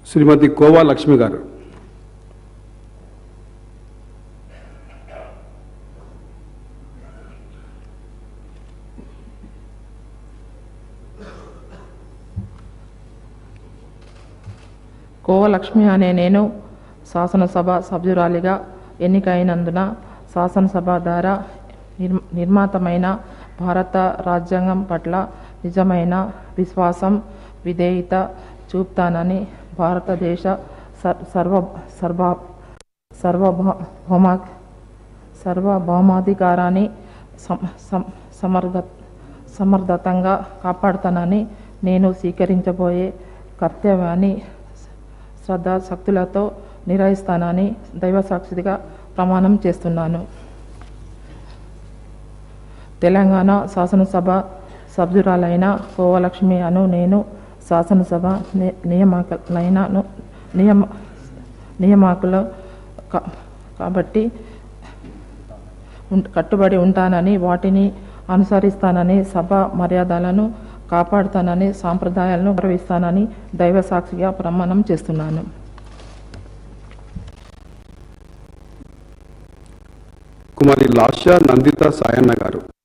శ్రీమతి కోవా లక్ష్మి గారు కోవలక్ష్మి అనే నేను శాసనసభ సభ్యురాలిగా ఎన్నికైనందున శాసనసభ ద్వారా నిర్- నిర్మాతమైన భారత రాజ్యాంగం పట్ల నిజమైన విశ్వాసం విధేయత చూపుతానని భారతదేశ సర్- సర్వ సర్వ సర్వభౌమ సర్వభౌమాధికారాన్ని సమ సమ సమర్థ సమర్థతంగా కాపాడుతానని నేను స్వీకరించబోయే కర్తవ్యాన్ని శ్రద్ధాశక్తులతో నిర్వహిస్తానని దైవసాక్షిగా ప్రమాణం చేస్తున్నాను తెలంగాణ శాసనసభ సభ్యురాలైన కోవలక్ష్మి అను నేను శాసనసభ ని- నియామకులైన నియమ నియామకులు కా- కాబట్టి ఉం- కట్టుబడి ఉంటానని వాటిని అనుసరిస్తానని సభ మర్యాదలను కాపాడుతానని సాంప్రదాయాలను గౌరవిస్తానని దైవ సాక్షిగా ప్రమాణం చేస్తున్నాను కుమారి లాస్య నందిత సాయన్న గారు